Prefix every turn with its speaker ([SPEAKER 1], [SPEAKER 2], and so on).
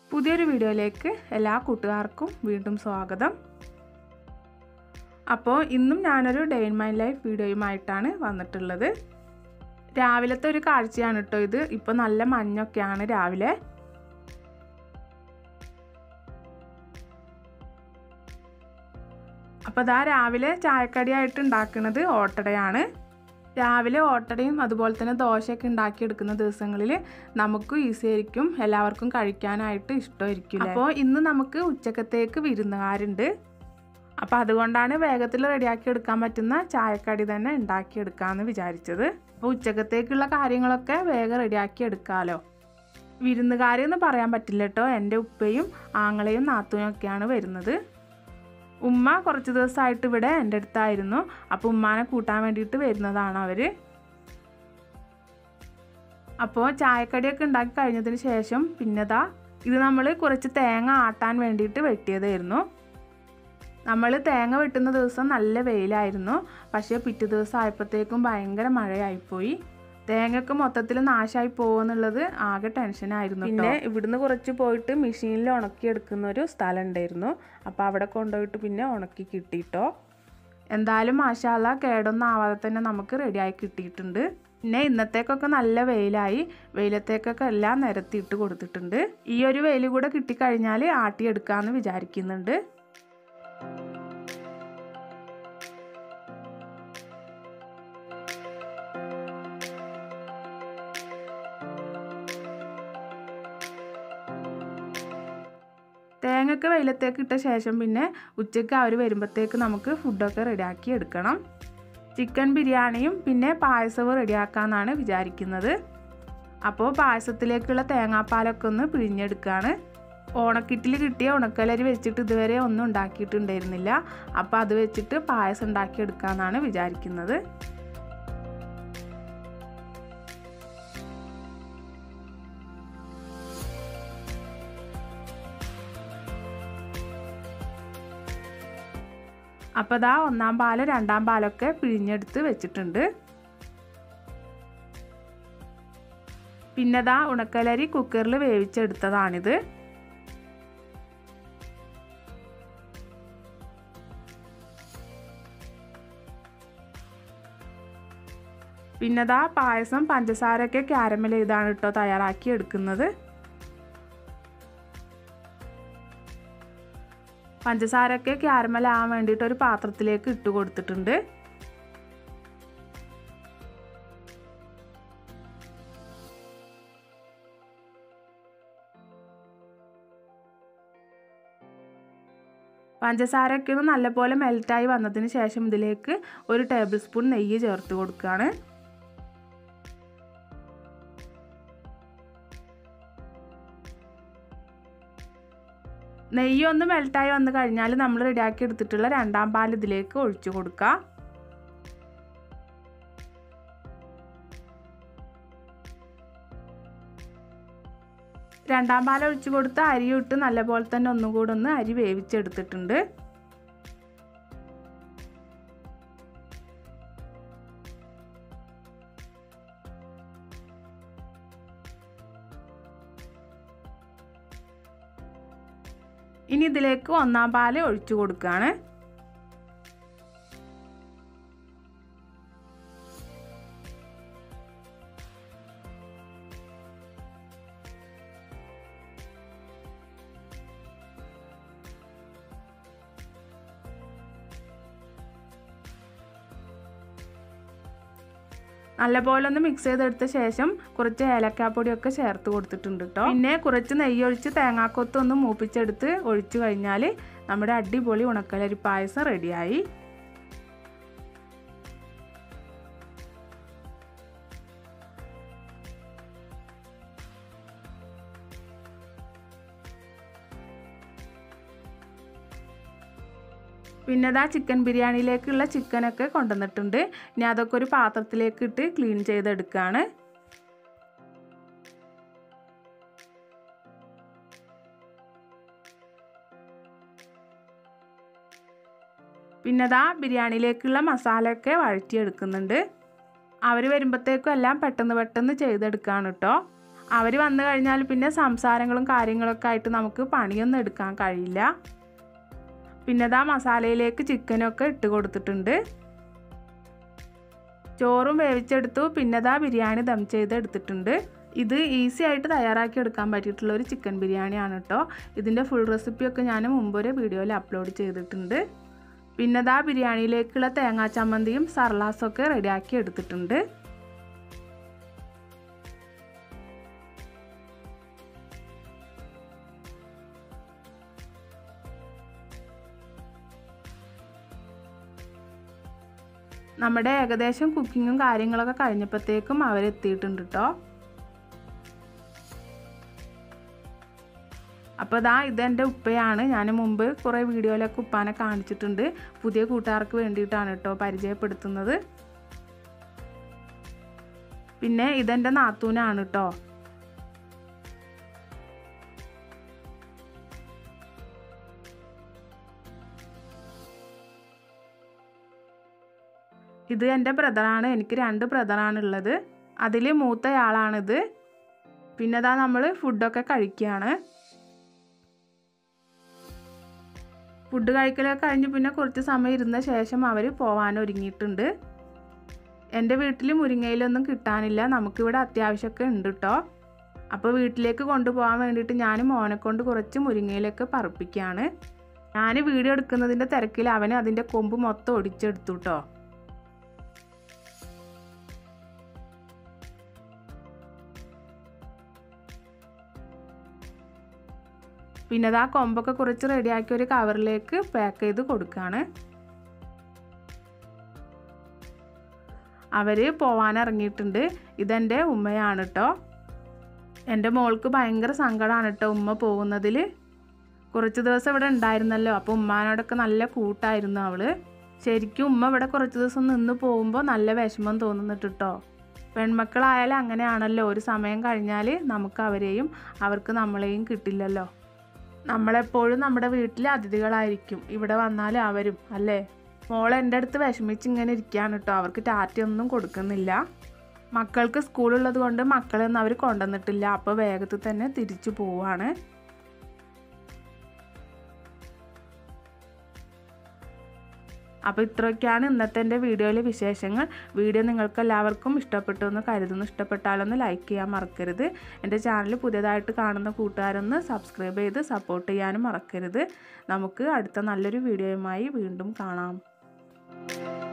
[SPEAKER 1] പുതിയൊരു വീഡിയോയിലേക്ക് എല്ലാ കൂട്ടുകാർക്കും വീണ്ടും സ്വാഗതം അപ്പോൾ ഇന്നും ഞാനൊരു ഡേ ഇൻ മൈ ലൈഫ് വീഡിയോയുമായിട്ടാണ് വന്നിട്ടുള്ളത് രാവിലത്തെ ഒരു കാഴ്ചയാണ് കേട്ടോ ഇത് ഇപ്പോൾ നല്ല മഞ്ഞൊക്കെയാണ് രാവിലെ അപ്പോൾ ഇതാ രാവിലെ ചായക്കടിയായിട്ട് ഉണ്ടാക്കുന്നത് ഓട്ടടയാണ് രാവിലെ ഓട്ടടയും അതുപോലെ തന്നെ ദോശയൊക്കെ ഉണ്ടാക്കിയെടുക്കുന്ന ദിവസങ്ങളിൽ നമുക്ക് ഈസി ആയിരിക്കും എല്ലാവർക്കും കഴിക്കാനായിട്ട് ഇഷ്ടമായിരിക്കും അപ്പോൾ ഇന്ന് നമുക്ക് ഉച്ചക്കത്തേക്ക് വിരുന്നുകാരുണ്ട് അപ്പോൾ അതുകൊണ്ടാണ് വേഗത്തിൽ റെഡിയാക്കി എടുക്കാൻ പറ്റുന്ന ചായക്കടി തന്നെ ഉണ്ടാക്കിയെടുക്കാമെന്ന് വിചാരിച്ചത് അപ്പോൾ ഉച്ചക്കത്തേക്കുള്ള കാര്യങ്ങളൊക്കെ വേഗം റെഡിയാക്കി എടുക്കാമല്ലോ വിരുന്നുകാരെന്ന് പറയാൻ പറ്റില്ല കേട്ടോ എൻ്റെ ഉപ്പയും ആങ്ങളെയും നാത്തൂനും ഒക്കെയാണ് വരുന്നത് ഉമ്മ കുറച്ച് ദിവസമായിട്ട് ഇവിടെ എൻ്റെ അടുത്തായിരുന്നു അപ്പോൾ ഉമ്മാനെ കൂട്ടാൻ വേണ്ടിയിട്ട് വരുന്നതാണ് അവർ അപ്പോൾ ചായക്കടിയൊക്കെ ഉണ്ടാക്കി കഴിഞ്ഞതിന് ശേഷം പിന്നെതാ ഇത് നമ്മൾ കുറച്ച് തേങ്ങ ആട്ടാൻ വേണ്ടിയിട്ട് വെട്ടിയതായിരുന്നു നമ്മൾ തേങ്ങ വെട്ടുന്ന ദിവസം നല്ല വെയിലായിരുന്നു പക്ഷേ പിറ്റേ ദിവസം ആയപ്പോഴത്തേക്കും ഭയങ്കര മഴയായിപ്പോയി തേങ്ങയൊക്കെ മൊത്തത്തിൽ നാശമായി പോകുമെന്നുള്ളത് ആകെ ടെൻഷനായിരുന്നു പിന്നെ ഇവിടുന്ന് കുറച്ച് പോയിട്ട് മെഷീനിൽ ഉണക്കിയെടുക്കുന്ന ഒരു സ്ഥലം ഉണ്ടായിരുന്നു അപ്പോൾ അവിടെ കൊണ്ടുപോയിട്ട് പിന്നെ ഉണക്കി കിട്ടിയിട്ടോ എന്തായാലും മാഷാല കേടൊന്നും ആവാതെ തന്നെ നമുക്ക് റെഡിയായി കിട്ടിയിട്ടുണ്ട് പിന്നെ ഇന്നത്തേക്കൊക്കെ നല്ല വെയിലായി വെയിലത്തേക്കൊക്കെ എല്ലാം നിരത്തിയിട്ട് കൊടുത്തിട്ടുണ്ട് ഈ ഒരു വെയിൽ കൂടെ കിട്ടിക്കഴിഞ്ഞാൽ ആട്ടിയെടുക്കാമെന്ന് വിചാരിക്കുന്നുണ്ട് തേങ്ങയൊക്കെ വെയിലത്തേക്ക് ഇട്ട ശേഷം പിന്നെ ഉച്ചയ്ക്ക് അവർ വരുമ്പോഴത്തേക്ക് നമുക്ക് ഫുഡൊക്കെ റെഡിയാക്കി എടുക്കണം ചിക്കൻ ബിരിയാണിയും പിന്നെ പായസവും റെഡിയാക്കാമെന്നാണ് വിചാരിക്കുന്നത് അപ്പോൾ പായസത്തിലേക്കുള്ള തേങ്ങാപ്പാലൊക്കെ ഒന്ന് പിഴിഞ്ഞെടുക്കുകയാണ് ഓണക്കിറ്റിൽ കിട്ടിയ ഉണക്കലരി വെച്ചിട്ട് ഇതുവരെ ഒന്നും ഉണ്ടാക്കിയിട്ടുണ്ടായിരുന്നില്ല അപ്പോൾ അത് വെച്ചിട്ട് പായസം ഉണ്ടാക്കിയെടുക്കാമെന്നാണ് വിചാരിക്കുന്നത് അപ്പോൾ ഇതാ ഒന്നാം പാല് രണ്ടാം പാലൊക്കെ പിഴിഞ്ഞെടുത്ത് വെച്ചിട്ടുണ്ട് പിന്നെതാ ഉണക്കലരി കുക്കറിൽ വേവിച്ചെടുത്തതാണിത് പിന്നെതാ പായസം പഞ്ചസാരയൊക്കെ ക്യാരമൽ ചെയ്താണ് കേട്ടോ തയ്യാറാക്കി എടുക്കുന്നത് പഞ്ചസാരയൊക്കെ ക്യാരമൽ ആവാൻ വേണ്ടിയിട്ട് ഒരു പാത്രത്തിലേക്ക് ഇട്ട് കൊടുത്തിട്ടുണ്ട് പഞ്ചസാരയൊക്കെ ഒന്ന് നല്ലപോലെ മെൽറ്റായി വന്നതിന് ശേഷം ഇതിലേക്ക് ഒരു ടേബിൾ സ്പൂൺ നെയ്യ് ചേർത്ത് കൊടുക്കുകയാണ് നെയ്യ് ഒന്ന് മെൽട്ടായി വന്നു കഴിഞ്ഞാൽ നമ്മൾ റെഡിയാക്കി എടുത്തിട്ടുള്ള രണ്ടാം പാൽ ഇതിലേക്ക് ഒഴിച്ചു കൊടുക്കുക രണ്ടാം പാൽ ഒഴിച്ചു കൊടുത്ത് അരി ഇട്ട് നല്ലപോലെ തന്നെ ഒന്നും കൂടെ ഒന്ന് അരി വേവിച്ചെടുത്തിട്ടുണ്ട് ഇനി ഇതിലേക്ക് ഒന്നാം പാല് ഒഴിച്ചു കൊടുക്കുകയാണ് നല്ലപോലെ ഒന്ന് മിക്സ് ചെയ്തെടുത്ത ശേഷം കുറച്ച് ഏലക്കാപ്പൊടിയൊക്കെ ചേർത്ത് കൊടുത്തിട്ടുണ്ട് കേട്ടോ പിന്നെ കുറച്ച് നെയ്യ് ഒഴിച്ച് തേങ്ങാക്കൊത്ത് ഒന്ന് മൂപ്പിച്ചെടുത്ത് ഒഴിച്ചു കഴിഞ്ഞാൽ നമ്മുടെ അടിപൊളി ഉണക്കലരി പായസം റെഡിയായി പിന്നെ അതാ ചിക്കൻ ബിരിയാണിയിലേക്കുള്ള ചിക്കനൊക്കെ കൊണ്ടുവന്നിട്ടുണ്ട് ഇനി അതൊക്കെ ഒരു പാത്രത്തിലേക്ക് ഇട്ട് ക്ലീൻ ചെയ്തെടുക്കുകയാണ് പിന്നെ അതാ ബിരിയാണിയിലേക്കുള്ള മസാലയൊക്കെ വഴറ്റിയെടുക്കുന്നുണ്ട് അവർ വരുമ്പോഴത്തേക്കും എല്ലാം പെട്ടെന്ന് പെട്ടെന്ന് ചെയ്തെടുക്കുകയാണ് കേട്ടോ അവർ വന്നു കഴിഞ്ഞാൽ പിന്നെ സംസാരങ്ങളും കാര്യങ്ങളൊക്കെ ആയിട്ട് നമുക്ക് പണിയൊന്നും എടുക്കാൻ കഴിയില്ല പിന്നെ ഇതാ മസാലയിലേക്ക് ചിക്കനൊക്കെ ഇട്ട് കൊടുത്തിട്ടുണ്ട് ചോറും വേവിച്ചെടുത്തു പിന്നെ ഇതാ ബിരിയാണി ദം ചെയ്ത് എടുത്തിട്ടുണ്ട് ഇത് ഈസി ആയിട്ട് തയ്യാറാക്കി എടുക്കാൻ പറ്റിയിട്ടുള്ള ഒരു ചിക്കൻ ബിരിയാണിയാണ് കേട്ടോ ഇതിൻ്റെ ഫുൾ റെസിപ്പിയൊക്കെ ഞാൻ മുമ്പൊരു വീഡിയോയിൽ അപ്ലോഡ് ചെയ്തിട്ടുണ്ട് പിന്നെ ഇതാ ബിരിയാണിയിലേക്കുള്ള തേങ്ങാ ചമ്മന്തിയും സർലാസൊക്കെ റെഡിയാക്കി എടുത്തിട്ടുണ്ട് നമ്മുടെ ഏകദേശം കുക്കിങ്ങും കാര്യങ്ങളൊക്കെ കഴിഞ്ഞപ്പോഴത്തേക്കും അവരെത്തിയിട്ടുണ്ട് കേട്ടോ അപ്പോൾ ഇതാ ഇതെൻ്റെ ഉപ്പയാണ് ഞാൻ മുമ്പ് കുറേ വീഡിയോയിലൊക്കെ ഉപ്പാനെ കാണിച്ചിട്ടുണ്ട് പുതിയ കൂട്ടുകാർക്ക് വേണ്ടിയിട്ടാണ് കേട്ടോ പരിചയപ്പെടുത്തുന്നത് പിന്നെ ഇതെൻ്റെ നാത്തൂനാണ് കേട്ടോ ഇത് എൻ്റെ ബ്രദറാണ് എനിക്ക് രണ്ട് ബ്രദറാണ് ഉള്ളത് അതിൽ മൂത്തയാളാണിത് പിന്നെ ഇതാ നമ്മൾ ഫുഡൊക്കെ കഴിക്കുകയാണ് ഫുഡ് കഴിക്കലൊക്കെ കഴിഞ്ഞ് പിന്നെ കുറച്ച് സമയം ഇരുന്ന ശേഷം അവർ പോകാൻ ഒരുങ്ങിയിട്ടുണ്ട് എൻ്റെ വീട്ടിൽ മുരിങ്ങയിലൊന്നും കിട്ടാനില്ല നമുക്കിവിടെ അത്യാവശ്യമൊക്കെ ഉണ്ട് കേട്ടോ അപ്പോൾ വീട്ടിലേക്ക് കൊണ്ടുപോകാൻ വേണ്ടിയിട്ട് ഞാൻ മോനെ കൊണ്ട് കുറച്ച് മുരിങ്ങയിലൊക്കെ പറപ്പിക്കുകയാണ് ഞാൻ വീഡിയോ എടുക്കുന്നതിൻ്റെ തിരക്കിൽ അവന് അതിൻ്റെ കൊമ്പ് മൊത്തം ഒടിച്ചെടുത്തു കേട്ടോ പിന്നെ അത് ആ കൊമ്പൊക്കെ കുറച്ച് റെഡിയാക്കി ഒരു കവറിലേക്ക് പാക്ക് ചെയ്ത് കൊടുക്കുകയാണ് അവർ പോവാൻ ഇറങ്ങിയിട്ടുണ്ട് ഇതെൻ്റെ ഉമ്മയാണ് കേട്ടോ എൻ്റെ മോൾക്ക് ഭയങ്കര സങ്കടമാണ് കേട്ടോ ഉമ്മ പോകുന്നതിൽ കുറച്ച് ദിവസം ഇവിടെ ഉണ്ടായിരുന്നല്ലോ അപ്പോൾ ഉമ്മാനോടൊക്കെ നല്ല കൂട്ടായിരുന്നു അവൾ ശരിക്കും ഉമ്മ ഇവിടെ കുറച്ച് ദിവസം നിന്ന് പോകുമ്പോൾ നല്ല വിഷമം തോന്നുന്നുണ്ട് കേട്ടോ പെൺമക്കളായാലും അങ്ങനെയാണല്ലോ ഒരു സമയം കഴിഞ്ഞാൽ നമുക്ക് അവരെയും അവർക്ക് നമ്മളെയും കിട്ടില്ലല്ലോ നമ്മളെപ്പോഴും നമ്മുടെ വീട്ടിൽ അതിഥികളായിരിക്കും ഇവിടെ വന്നാൽ അവരും അല്ലേ മോൾ എൻ്റെ അടുത്ത് വിഷമിച്ച് ഇങ്ങനെ ഇരിക്കുകയാണ് കേട്ടോ അവർക്ക് ടാറ്റയൊന്നും കൊടുക്കുന്നില്ല മക്കൾക്ക് സ്കൂളുള്ളത് കൊണ്ട് മക്കളെയൊന്നും അവർ കൊണ്ടുവന്നിട്ടില്ല അപ്പോൾ വേഗത്തിൽ തന്നെ തിരിച്ചു പോവാണ് അപ്പോൾ ഇത്രയൊക്കെയാണ് ഇന്നത്തെ എൻ്റെ വീഡിയോയിലെ വിശേഷങ്ങൾ വീഡിയോ നിങ്ങൾക്ക് എല്ലാവർക്കും ഇഷ്ടപ്പെട്ടു എന്ന് കരുതുന്നു ഇഷ്ടപ്പെട്ടാലൊന്ന് ലൈക്ക് ചെയ്യാൻ മറക്കരുത് എൻ്റെ ചാനൽ പുതിയതായിട്ട് കാണുന്ന കൂട്ടുകാരൊന്ന് സബ്സ്ക്രൈബ് ചെയ്ത് സപ്പോർട്ട് ചെയ്യാനും മറക്കരുത് നമുക്ക് അടുത്ത നല്ലൊരു വീഡിയോയുമായി വീണ്ടും കാണാം